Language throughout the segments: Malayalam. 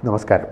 നമസ്കാരം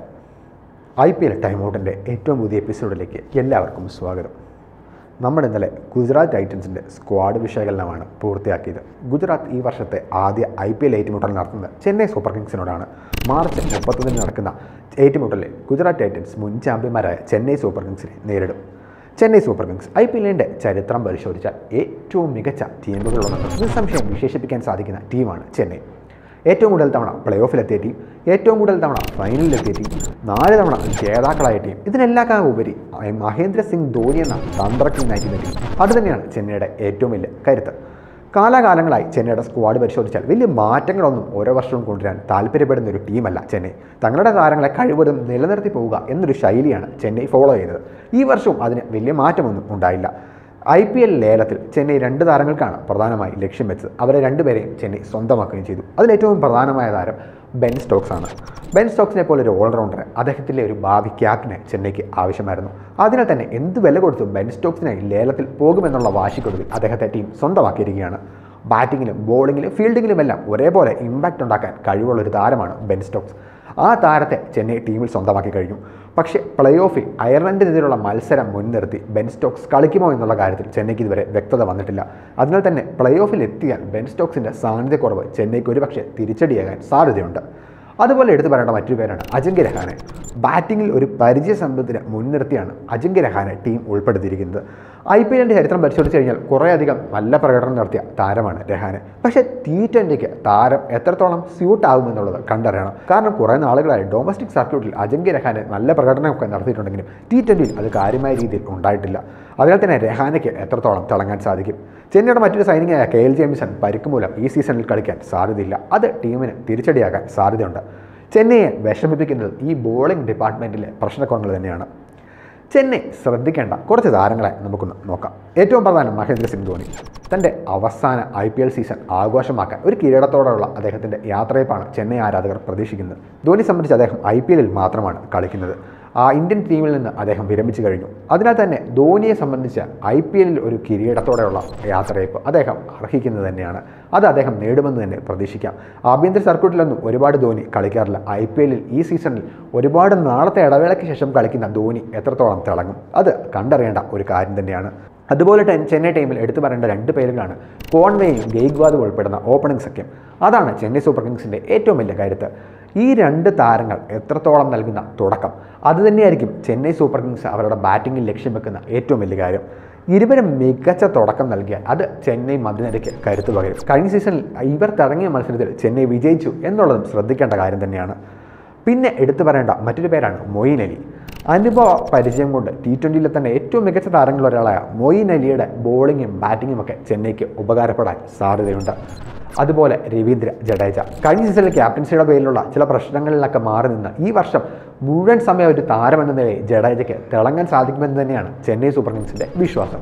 ഐ പി എൽ ടൈം ഔട്ടിൻ്റെ ഏറ്റവും പുതിയ എപ്പിസോഡിലേക്ക് എല്ലാവർക്കും സ്വാഗതം നമ്മൾ ഇന്നലെ ഗുജറാത്ത് ടൈറ്റൻസിൻ്റെ സ്ക്വാഡ് വിശകലനമാണ് പൂർത്തിയാക്കിയത് ഗുജറാത്ത് ഈ വർഷത്തെ ആദ്യ ഐ പി എൽ ഏറ്റുമുട്ടൽ നടത്തുന്നത് ചെന്നൈ സൂപ്പർ കിങ്സിനോടാണ് മാർച്ച് മുപ്പത്തൊന്നിന് നടക്കുന്ന ഏറ്റുമുട്ടലിൽ ഗുജറാത്ത് ടൈറ്റൻസ് മുൻ ചാമ്പ്യന്മാരായ ചെന്നൈ സൂപ്പർ കിങ്സിനെ നേരിടും Chennai super kings I P എല്ലിൻ്റെ ചരിത്രം പരിശോധിച്ചാൽ ഏറ്റവും മികച്ച ടീമുകളിലൊന്നും നിസ്സംശയം വിശേഷിപ്പിക്കാൻ സാധിക്കുന്ന ടീമാണ് ചെന്നൈ ഏറ്റവും കൂടുതൽ തവണ പ്ലേ ഓഫിലെത്തിയ ടീം ഏറ്റവും കൂടുതൽ തവണ ഫൈനലിലെത്തിയ ടീം നാല് തവണ ജേതാക്കളായ ടീം ഇതിനെല്ലാക്കാൾ ഉപരി മഹേന്ദ്ര സിംഗ് ധോനി എന്ന തന്ത്രജ്ഞ നയിക്കുന്ന ടീം അതുതന്നെയാണ് ചെന്നൈയുടെ ഏറ്റവും വലിയ കരുത്ത് കാലാകാലങ്ങളായി ചെന്നൈയുടെ സ്ക്വാഡ് പരിശോധിച്ചാൽ വലിയ മാറ്റങ്ങളൊന്നും ഓരോ വർഷവും കൊണ്ടുവരാൻ താല്പര്യപ്പെടുന്ന ഒരു ടീമല്ല ചെന്നൈ തങ്ങളുടെ താരങ്ങളെ കഴിവതും നിലനിർത്തി പോവുക എന്നൊരു ശൈലിയാണ് ചെന്നൈ ഫോളോ ചെയ്യുന്നത് ഈ വർഷവും അതിന് വലിയ മാറ്റമൊന്നും ഉണ്ടായില്ല ഐ പി എൽ ലേലത്തിൽ ചെന്നൈ രണ്ട് താരങ്ങൾക്കാണ് പ്രധാനമായി ലക്ഷ്യം വെച്ചത് അവരെ രണ്ടുപേരെയും ചെന്നൈ സ്വന്തമാക്കുകയും ചെയ്തു അതിലേറ്റവും പ്രധാനമായ താരം ബെൻ സ്റ്റോക്സ് ആണ് ബെൻ സ്റ്റോക്സിനെ പോലെ ഒരു ഓൾറൗണ്ടറെ അദ്ദേഹത്തിലെ ഒരു ഭാവി ക്യാപ്റ്റനെ ചെന്നൈക്ക് ആവശ്യമായിരുന്നു അതിനാൽ തന്നെ എന്ത് വില കൊടുത്തും ബെൻ സ്റ്റോക്സിനായി ലേലത്തിൽ പോകുമെന്നുള്ള വാശിക്കൊടുവിൽ അദ്ദേഹത്തെ ടീം സ്വന്തമാക്കിയിരിക്കുകയാണ് ബാറ്റിങ്ങിലും ബോളിങ്ങിലും ഫീൽഡിങ്ങിലുമെല്ലാം ഒരേപോലെ ഇമ്പാക്റ്റ് ഉണ്ടാക്കാൻ കഴിവുള്ള ഒരു താരമാണ് ബെൻ സ്റ്റോക്സ് ആ താരത്തെ ചെന്നൈ ടീമിൽ സ്വന്തമാക്കി കഴിഞ്ഞു പക്ഷേ പ്ലേ ഓഫിൽ അയർലൻഡിനെതിരെയുള്ള മത്സരം മുൻനിർത്തി ബെൻ സ്റ്റോക്സ് കളിക്കുമോ എന്നുള്ള കാര്യത്തിൽ ചെന്നൈക്ക് ഇതുവരെ വ്യക്തത വന്നിട്ടില്ല അതിനാൽ തന്നെ പ്ലേ ഓഫിൽ എത്തിയാൽ ബെൻ സ്റ്റോക്സിൻ്റെ സാന്നിധ്യക്കുറവ് ചെന്നൈക്ക് ഒരുപക്ഷെ തിരിച്ചടിയാകാൻ സാധ്യതയുണ്ട് അതുപോലെ എടുത്തു പറയേണ്ട മറ്റൊരു പേരാണ് അജിങ്ക്യ രഹാനെ ബാറ്റിങ്ങിൽ ഒരു പരിചയ സമ്പത്തിനെ മുൻനിർത്തിയാണ് അജിങ്ക്യ രഹാനെ ടീം ഉൾപ്പെടുത്തിയിരിക്കുന്നത് ഐ പി എല്ലിൻ്റെ ചരിത്രം പരിശോധിച്ച് കഴിഞ്ഞാൽ കുറേയധികം നല്ല പ്രകടനം നടത്തിയ താരമാണ് രഹാനെ പക്ഷേ ടി ട്വൻ്റിക്ക് താരം എത്രത്തോളം സ്യൂട്ട് ആകുമെന്നുള്ളത് കണ്ടറിയണം കാരണം കുറേ നാളുകളായി ഡൊമസ്റ്റിക് സർക്യൂട്ടിൽ അജിങ്ക്യ രഹാനെ നല്ല പ്രകടനമൊക്കെ നടത്തിയിട്ടുണ്ടെങ്കിലും ടി ട്വൻ്റിയിൽ അത് കാര്യമായ രീതിയിൽ ഉണ്ടായിട്ടില്ല അതിനാൽ തന്നെ രഹാനയ്ക്ക് എത്രത്തോളം തിളങ്ങാൻ സാധിക്കും ചെന്നൈയുടെ മറ്റൊരു സൈനികയായ കെ എൽ ജെയിംസൺ പരിക്ക് മൂലം ഈ സീസണിൽ കളിക്കാൻ സാധ്യതയില്ല അത് ടീമിന് തിരിച്ചടിയാകാൻ സാധ്യതയുണ്ട് ചെന്നൈയെ വിഷമിപ്പിക്കുന്നത് ഈ ബോളിംഗ് ഡിപ്പാർട്ട്മെൻറ്റിലെ പ്രശ്നക്കുറങ്ങൾ തന്നെയാണ് ചെന്നൈ ശ്രദ്ധിക്കേണ്ട കുറച്ച് താരങ്ങളെ നമുക്കൊന്ന് നോക്കാം ഏറ്റവും പ്രധാനം മഹേന്ദ്ര സിംഗ് ധോനി തൻ്റെ അവസാന ഐ പി എൽ സീസൺ ആഘോഷമാക്കാൻ ഒരു കിരീടത്തോടെയുള്ള അദ്ദേഹത്തിൻ്റെ യാത്രയപ്പാണ് ചെന്നൈ ആരാധകർ പ്രതീക്ഷിക്കുന്നത് ധോനി സംബന്ധിച്ച് അദ്ദേഹം ഐ പി എല്ലിൽ മാത്രമാണ് കളിക്കുന്നത് ആ ഇന്ത്യൻ ടീമിൽ നിന്ന് അദ്ദേഹം വിരമിച്ചു കഴിഞ്ഞു അതിനാൽ തന്നെ ധോനിയെ സംബന്ധിച്ച് ഐ പി എല്ലിൽ ഒരു കിരീടത്തോടെയുള്ള യാത്രയപ്പ് അദ്ദേഹം അർഹിക്കുന്നത് തന്നെയാണ് അത് അദ്ദേഹം നേടുമെന്ന് തന്നെ പ്രതീക്ഷിക്കാം ആഭ്യന്തര സർക്യൂട്ടിലൊന്നും ഒരുപാട് ധോനി കളിക്കാറില്ല ഐ പി എല്ലിൽ ഈ സീസണിൽ ഒരുപാട് നാളത്തെ ഇടവേളയ്ക്ക് ശേഷം കളിക്കുന്ന ധോനി എത്രത്തോളം തിളങ്ങും അത് കണ്ടറിയേണ്ട ഒരു കാര്യം തന്നെയാണ് അതുപോലെ തന്നെ ചെന്നൈ ടീമിൽ എടുത്തു പറയേണ്ട രണ്ട് പേരുകളാണ് കോൺവേയും ഗെയ്ഗ്വാദും ഉൾപ്പെടുന്ന ഓപ്പണിംഗ് സഖ്യം അതാണ് ചെന്നൈ സൂപ്പർ കിങ്സിൻ്റെ ഏറ്റവും വലിയ കരുത്ത് ഈ രണ്ട് താരങ്ങൾ എത്രത്തോളം നൽകുന്ന തുടക്കം അതുതന്നെയായിരിക്കും ചെന്നൈ സൂപ്പർ കിങ്സ് അവരുടെ ബാറ്റിങ്ങിൽ ലക്ഷ്യം വെക്കുന്ന ഏറ്റവും വലിയ കാര്യം ഇരുവരും മികച്ച തുടക്കം നൽകിയാൽ അത് ചെന്നൈ മധ്യനിരയ്ക്ക് കരുത്ത് പകരും കഴിഞ്ഞ സീസണിൽ ഇവർ തിളങ്ങിയ മത്സരത്തിൽ ചെന്നൈ വിജയിച്ചു എന്നുള്ളതും ശ്രദ്ധിക്കേണ്ട കാര്യം തന്നെയാണ് പിന്നെ എടുത്തു പറയേണ്ട മറ്റൊരു പേരാണ് മൊയിൻ അലി അനുഭവ പരിചയം കൊണ്ട് ടി ട്വൻ്റിയിലെ തന്നെ ഏറ്റവും മികച്ച താരങ്ങളിൽ ഒരാളായ മൊയിൻ അലിയുടെ ബോളിങ്ങും ബാറ്റിങ്ങും ഒക്കെ ചെന്നൈക്ക് ഉപകാരപ്പെടാൻ സാധ്യതയുണ്ട് അതുപോലെ രവീന്ദ്ര ജഡേജ കഴിഞ്ഞ സീസണിൽ ക്യാപ്റ്റൻസിയുടെ പേരിലുള്ള ചില പ്രശ്നങ്ങളിലൊക്കെ മാറി നിന്ന് ഈ വർഷം മുഴുവൻ സമയം ഒരു താരമെന്ന നിലയിൽ ജഡേജയ്ക്ക് തിളങ്ങാൻ സാധിക്കുമെന്ന് തന്നെയാണ് ചെന്നൈ സൂപ്പർ കിങ്സിൻ്റെ വിശ്വാസം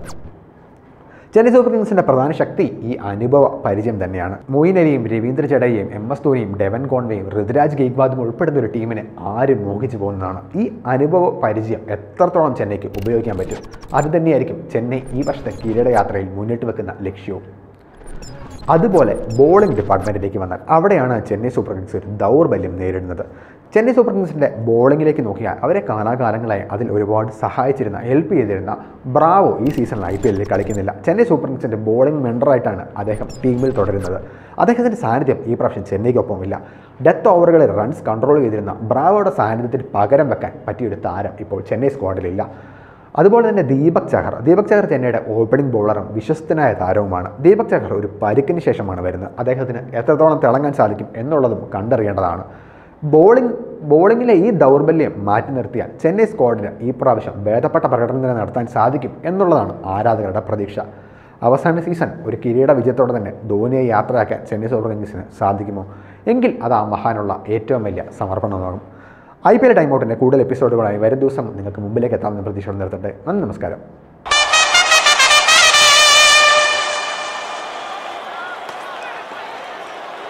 ചെന്നൈ സൂപ്പർ കിങ്സിന്റെ പ്രധാന ശക്തി ഈ അനുഭവ പരിചയം തന്നെയാണ് മൊയിൻ അലിയും രവീന്ദ്ര ജഡേയും എം എസ് ധോനിയും ഡെവൻ കോൺവേയും ഋതുരാജ് ഗെയ്ക്വാദും ഉൾപ്പെടുന്ന ഒരു ടീമിനെ ആരും മോഹിച്ചു പോകുന്നതാണ് ഈ അനുഭവ പരിചയം എത്രത്തോളം ചെന്നൈക്ക് ഉപയോഗിക്കാൻ പറ്റും അത് തന്നെയായിരിക്കും ചെന്നൈ ഈ വർഷത്തെ കിരീടയാത്രയിൽ മുന്നിട്ട് വെക്കുന്ന ലക്ഷ്യവും അതുപോലെ ബോളിംഗ് ഡിപ്പാർട്ട്മെൻറ്റിലേക്ക് വന്നാൽ അവിടെയാണ് ചെന്നൈ സൂപ്പർ കിങ്സ് ഒരു ദൗർബല്യം നേരിടുന്നത് ചെന്നൈ സൂപ്പർ കിങ്സിൻ്റെ ബോളിങ്ങിലേക്ക് നോക്കിയാൽ അവരെ കാലാകാലങ്ങളായി അതിൽ ഒരുപാട് സഹായിച്ചിരുന്ന ഹെൽപ്പ് ചെയ്തിരുന്ന ബ്രാവോ ഈ സീസണിൽ ഐ പി എല്ലിൽ കളിക്കുന്നില്ല ചെന്നൈ സൂപ്പർ കിങ്സിൻ്റെ ബോളിംഗ് മെൻഡറായിട്ടാണ് അദ്ദേഹം ടീമിൽ തുടരുന്നത് അദ്ദേഹത്തിൻ്റെ സാന്നിധ്യം ഈ പ്രാവശ്യം ചെന്നൈക്കൊപ്പമില്ല ഡെത്ത് ഓവറുകളിൽ റൺസ് കൺട്രോൾ ചെയ്തിരുന്ന ബ്രാവോയുടെ സാന്നിധ്യത്തിന് പകരം വെക്കാൻ പറ്റിയൊരു താരം ഇപ്പോൾ ചെന്നൈ സ്ക്വാഡിലില്ല അതുപോലെ തന്നെ ദീപക് ചഹർ ദീപക് ചഹർ ചെന്നൈയുടെ ഓപ്പണിംഗ് ബോളറും വിശ്വസ്തനായ താരവുമാണ് ദീപക് ചഹർ ഒരു പരിക്കിന് ശേഷമാണ് വരുന്നത് അദ്ദേഹത്തിന് എത്രത്തോളം തിളങ്ങാൻ സാധിക്കും എന്നുള്ളതും കണ്ടറിയേണ്ടതാണ് ബോളിംഗ് ബോളിങ്ങിലെ ഈ ദൗർബല്യം മാറ്റി നിർത്തിയാൽ ചെന്നൈ സ്ക്വാഡിന് ഈ പ്രാവശ്യം ഭേദപ്പെട്ട പ്രകടനം തന്നെ നടത്താൻ സാധിക്കും എന്നുള്ളതാണ് ആരാധകരുടെ പ്രതീക്ഷ അവസാന സീസൺ ഒരു കിരീട വിജയത്തോടെ തന്നെ ധോനിയെ യാത്രയാക്കാൻ ചെന്നൈ സൂപ്പർ കിങ്സിന് സാധിക്കുമോ എങ്കിൽ അത് ആ മഹാനുള്ള ഏറ്റവും വലിയ സമർപ്പണമാകും ഐ പി എൽ ടൈം ഔട്ടിൻ്റെ കൂടുതൽ എപ്പിസോഡുകളായി വരും ദിവസം നിങ്ങൾക്ക് മുമ്പിലേക്ക് എത്താമെന്ന് പ്രതീക്ഷയോടെ നിർത്തട്ടെ നന്ദി നമസ്കാരം